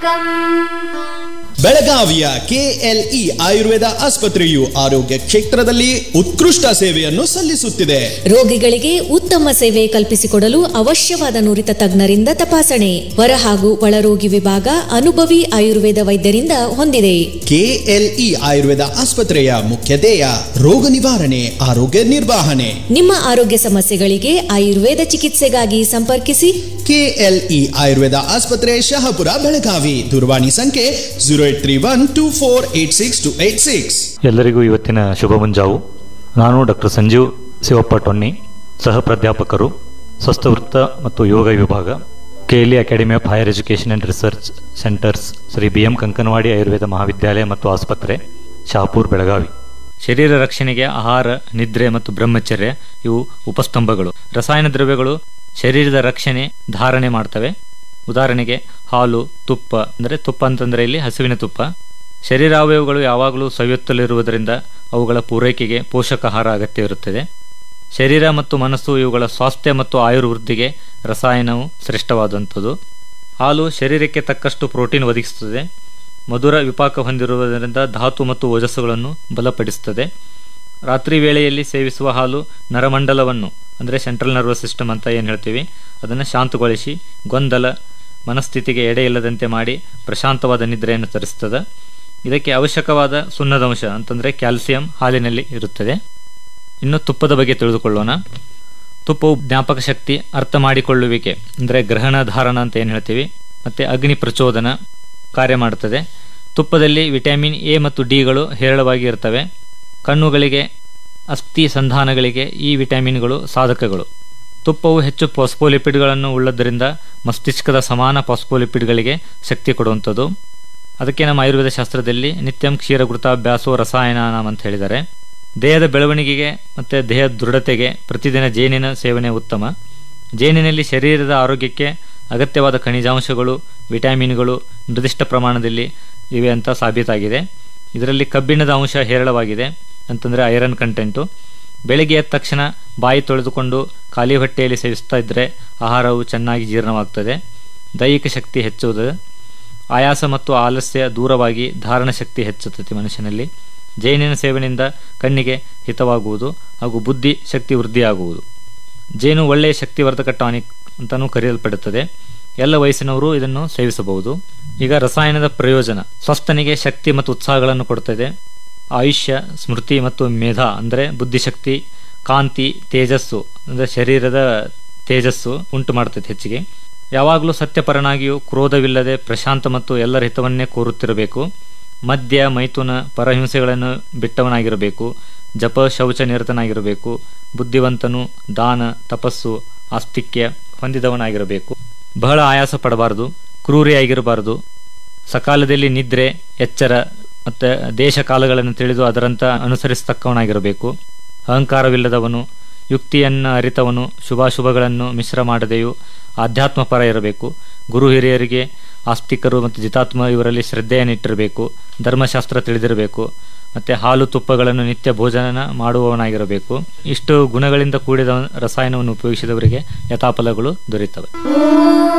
ಬೆಳಗಾವಿಯ ಕೆಎಲ್ಇ ಆಯುರ್ವೇದ ಆಸ್ಪತ್ರೆಯು ಆರೋಗ್ಯ ಕ್ಷೇತ್ರದಲ್ಲಿ ಉತ್ಕೃಷ್ಟ ಸೇವೆಯನ್ನು ಸಲ್ಲಿಸುತ್ತಿದೆ ರೋಗಿಗಳಿಗೆ ಉತ್ತಮ ಸೇವೆ ಕಲ್ಪಿಸಿಕೊಡಲು ಅವಶ್ಯವಾದ ನುರಿತ ತಜ್ಞರಿಂದ ತಪಾಸಣೆ ಹೊರ ಹಾಗೂ ಒಳರೋಗಿ ವಿಭಾಗ ಅನುಭವಿ ಆಯುರ್ವೇದ ವೈದ್ಯರಿಂದ ಹೊಂದಿದೆ ಕೆಎಲ್ಇ ಆಯುರ್ವೇದ ಆಸ್ಪತ್ರೆಯ ಮುಖ್ಯ ಧ್ಯೇಯ ರೋಗ ನಿವಾರಣೆ ಆರೋಗ್ಯ ನಿರ್ವಹಣೆ ನಿಮ್ಮ ಆರೋಗ್ಯ ಸಮಸ್ಯೆಗಳಿಗೆ ಆಯುರ್ವೇದ ಚಿಕಿತ್ಸೆಗಾಗಿ ಸಂಪರ್ಕಿಸಿ ಕೆಎಲ್ಇ ಆಯುರ್ವೇದ ಆಸ್ಪತ್ರೆ ಶಹಾಪುರ ಬೆಳಗಾವಿ ದೂರವಾಣಿ ಸಂಖ್ಯೆ zero eight three one two four eight six two eight six ಎಲ್ಲರಿಗೂ ಇವತ್ತಿನ ಶುಭ ಮುಂಜಾವು ನಾನು ಡಾಕ್ಟರ್ ಸಂಜೀವ್ ಶಿವಪ್ಪ ಟೊನ್ನಿ ಸಹ ಪ್ರಾಧ್ಯಾಪಕರು ಸ್ವಸ್ಥವೃತ್ತ ಮತ್ತು ಯೋಗ ವಿಭಾಗ KLE academy of higher education and research centres Shri B M Kankanawadi Ayurveda Mahavidyalaya ಮತ್ತು ಆಸ್ಪತ್ರೆ ಶಹಾಪುರ್ ಬೆಳಗಾವಿ ಶರೀರ ರಕ್ಷಣೆಗೆ ಆಹಾರ ನಿದ್ರೆ ಮತ್ತು ಬ್ರಹ್ಮಚರ್ಯ ಇವು ಉಪಸ್ತಂಭಗಳು ರಸಾಯನ ದ್ರವ್ಯಗಳು ಶರೀರದ ರಕ್ಷಣೆ ಧಾರಣೆ ಮಾಡ್ತವೆ ಉದಾಹರಣೆಗೆ ಹಾಲು ತುಪ್ಪ ಅಂದರೆ ತುಪ್ಪ ಅಂತಂದರೆ ಇಲ್ಲಿ ಹಸುವಿನ ತುಪ್ಪ ಶರೀರಾವಯವಗಳು ಯಾವಾಗಲೂ ಸವಿಯುತ್ತಲಿರುವುದರಿಂದ ಅವುಗಳ ಪೂರೈಕೆಗೆ ಪೋಷಕಾಹಾರ ಅಗತ್ಯ ಇರುತ್ತದೆ ಶರೀರ ಮತ್ತು ಮನಸ್ಸು ಇವುಗಳ ಸ್ವಾಸ್ಥ್ಯ ಮತ್ತು ಆಯುರ್ವೃದ್ಧಿಗೆ ರಸಾಯನವು ಶ್ರೇಷ್ಠವಾದಂಥದ್ದು ಹಾಲು ಶರೀರಕ್ಕೆ ತಕ್ಕಷ್ಟು ಪ್ರೋಟೀನ್ ಒದಗಿಸುತ್ತದೆ ಮಧುರ ವಿಪಾಕ ಹೊಂದಿರುವುದರಿಂದ ಧಾತು ಮತ್ತು ಓಜಸ್ಸುಗಳನ್ನು ಬಲಪಡಿಸುತ್ತದೆ ರಾತ್ರಿ ವೇಳೆಯಲ್ಲಿ ಸೇವಿಸುವ ಹಾಲು ನರಮಂಡಲವನ್ನು ಅಂದರೆ ಸೆಂಟ್ರಲ್ ನರ್ವಸ್ ಸಿಸ್ಟಮ್ ಅಂತ ಏನು ಹೇಳ್ತೀವಿ ಅದನ್ನು ಶಾಂತಗೊಳಿಸಿ ಗೊಂದಲ ಮನಸ್ಥಿತಿಗೆ ಎಡೆ ಇಲ್ಲದಂತೆ ಮಾಡಿ ಪ್ರಶಾಂತವಾದ ನಿದ್ರೆಯನ್ನು ತರಿಸ್ತದೆ ಇದಕ್ಕೆ ಅವಶ್ಯಕವಾದ ಸುಣ್ಣದಂಶ ಅಂತಂದರೆ ಕ್ಯಾಲ್ಸಿಯಂ ಹಾಲಿನಲ್ಲಿ ಇರುತ್ತದೆ ಇನ್ನು ತುಪ್ಪದ ಬಗ್ಗೆ ತಿಳಿದುಕೊಳ್ಳೋಣ ತುಪ್ಪವು ಜ್ಞಾಪಕ ಶಕ್ತಿ ಅರ್ಥ ಮಾಡಿಕೊಳ್ಳುವಿಕೆ ಅಂದರೆ ಗ್ರಹಣ ಧಾರಣ ಅಂತ ಏನು ಹೇಳ್ತೀವಿ ಮತ್ತು ಅಗ್ನಿ ಪ್ರಚೋದನ ಕಾರ್ಯ ಮಾಡುತ್ತದೆ ತುಪ್ಪದಲ್ಲಿ ವಿಟಮಿನ್ ಎ ಮತ್ತು ಡಿಗಳು ಹೇರಳವಾಗಿ ಇರ್ತವೆ ಕಣ್ಣುಗಳಿಗೆ ಅಸ್ಥಿ ಸಂಧಾನಗಳಿಗೆ ಈ ವಿಟಮಿನ್ಗಳು ಸಾಧಕಗಳು ತುಪ್ಪವು ಹೆಚ್ಚು ಪಾಸ್ಫೋಲಿಪಿಡ್ಗಳನ್ನು ಉಳ್ಳದ್ದರಿಂದ ಮಸ್ತಿಷ್ಕದ ಸಮಾನ ಪಾಸ್ಫೋಲಿಪಿಡ್ಗಳಿಗೆ ಶಕ್ತಿ ಕೊಡುವಂಥದ್ದು ಅದಕ್ಕೆ ನಮ್ಮ ಆಯುರ್ವೇದ ಶಾಸ್ತ್ರದಲ್ಲಿ ನಿತ್ಯಂ ಕ್ಷೀರಘೃತಾಭ್ಯಾಸೋ ರಸಾಯನಾನಂ ಅಂತ ಹೇಳಿದ್ದಾರೆ ದೇಹದ ಬೆಳವಣಿಗೆಗೆ ಮತ್ತು ದೇಹದ ದೃಢತೆಗೆ ಪ್ರತಿದಿನ ಜೇನಿನ ಸೇವನೆ ಉತ್ತಮ ಜೇನಿನಲ್ಲಿ ಶರೀರದ ಆರೋಗ್ಯಕ್ಕೆ ಅಗತ್ಯವಾದ ಖನಿಜಾಂಶಗಳು ವಿಟಮಿನ್ಗಳು ನಿರ್ದಿಷ್ಟ ಪ್ರಮಾಣದಲ್ಲಿ ಇವೆ ಅಂತ ಸಾಬೀತಾಗಿದೆ ಇದರಲ್ಲಿ ಕಬ್ಬಿಣದ ಅಂಶ ಹೇರಳವಾಗಿದೆ ಅಂತಂದರೆ ಐರನ್ ಕಂಟೆಂಟು ಬೆಳಗ್ಗೆ ಎದ್ದ ತಕ್ಷಣ ಬಾಯಿ ತೊಳೆದುಕೊಂಡು ಖಾಲಿ ಹೊಟ್ಟೆಯಲ್ಲಿ ಸೇವಿಸ್ತಾ ಇದ್ದರೆ ಆಹಾರವು ಚೆನ್ನಾಗಿ ಜೀರ್ಣವಾಗ್ತದೆ ದೈಹಿಕ ಶಕ್ತಿ ಹೆಚ್ಚುವುದು ಆಯಾಸ ಮತ್ತು ಆಲಸ್ಯ ದೂರವಾಗಿ ಧಾರಣ ಶಕ್ತಿ ಹೆಚ್ಚುತ್ತದೆ ಮನುಷ್ಯನಲ್ಲಿ ಜೇನಿನ ಸೇವನೆಯಿಂದ ಕಣ್ಣಿಗೆ ಹಿತವಾಗುವುದು ಹಾಗೂ ಬುದ್ಧಿ ಶಕ್ತಿ ವೃದ್ಧಿಯಾಗುವುದು ಜೇನು ಒಳ್ಳೆಯ ಶಕ್ತಿವರ್ಧಕ ಟಾನಿಕ್ ಅಂತಲೂ ಕರೆಯಲ್ಪಡುತ್ತದೆ ಎಲ್ಲ ವಯಸ್ಸಿನವರು ಇದನ್ನು ಸೇವಿಸಬಹುದು ಈಗ ರಸಾಯನದ ಪ್ರಯೋಜನ ಸ್ವಸ್ಥನಿಗೆ ಶಕ್ತಿ ಮತ್ತು ಉತ್ಸಾಹಗಳನ್ನು ಕೊಡುತ್ತದೆ ಆಯುಷ್ಯ ಸ್ಮೃತಿ ಮತ್ತು ಮೇಧ ಅಂದರೆ ಬುದ್ಧಿಶಕ್ತಿ ಕಾಂತಿ ತೇಜಸ್ಸು ಅಂದರೆ ಶರೀರದ ತೇಜಸ್ಸು ಉಂಟು ಮಾಡುತ್ತದೆ ಹೆಚ್ಚಿಗೆ ಯಾವಾಗಲೂ ಸತ್ಯಪರನಾಗಿಯೂ ಕ್ರೋಧವಿಲ್ಲದೆ ಪ್ರಶಾಂತ ಮತ್ತು ಎಲ್ಲರ ಹಿತವನ್ನೇ ಕೋರುತ್ತಿರಬೇಕು ಮದ್ಯ ಮೈಥುನ ಪರಹಿಂಸೆಗಳನ್ನು ಬಿಟ್ಟವನಾಗಿರಬೇಕು ಜಪ ಶೌಚ ನಿರತನಾಗಿರಬೇಕು ಬುದ್ಧಿವಂತನು ದಾನ ತಪಸ್ಸು ಆಸ್ತಿಕ್ಯ ಹೊಂದಿದವನಾಗಿರಬೇಕು ಬಹಳ ಆಯಾಸ ಪಡಬಾರದು ಕ್ರೂರಿಯಾಗಿರಬಾರದು ಸಕಾಲದಲ್ಲಿ ನಿದ್ರೆ ಎಚ್ಚರ ಮತ್ತು ದೇಶ ಕಾಲಗಳನ್ನು ತಿಳಿದು ಅದರಂತ ಅನುಸರಿಸತಕ್ಕವನಾಗಿರಬೇಕು ಅಹಂಕಾರವಿಲ್ಲದವನು ಯುಕ್ತಿಯನ್ನು ಅರಿತವನು ಶುಭಾಶುಭಗಳನ್ನು ಮಿಶ್ರ ಮಾಡದೆಯೂ ಆಧ್ಯಾತ್ಮಪರ ಇರಬೇಕು ಗುರು ಹಿರಿಯರಿಗೆ ಆಸ್ತಿಕರು ಮತ್ತು ಜಿತಾತ್ಮ ಇವರಲ್ಲಿ ಶ್ರದ್ಧೆಯನ್ನಿಟ್ಟಿರಬೇಕು ಧರ್ಮಶಾಸ್ತ್ರ ತಿಳಿದಿರಬೇಕು ಮತ್ತು ಹಾಲು ತುಪ್ಪಗಳನ್ನು ನಿತ್ಯ ಭೋಜನ ಮಾಡುವವನಾಗಿರಬೇಕು ಇಷ್ಟು ಗುಣಗಳಿಂದ ಕೂಡಿದ ರಸಾಯನವನ್ನು ಉಪಯೋಗಿಸಿದವರಿಗೆ ಯಥಾಫಲಗಳು ದೊರೆಯುತ್ತವೆ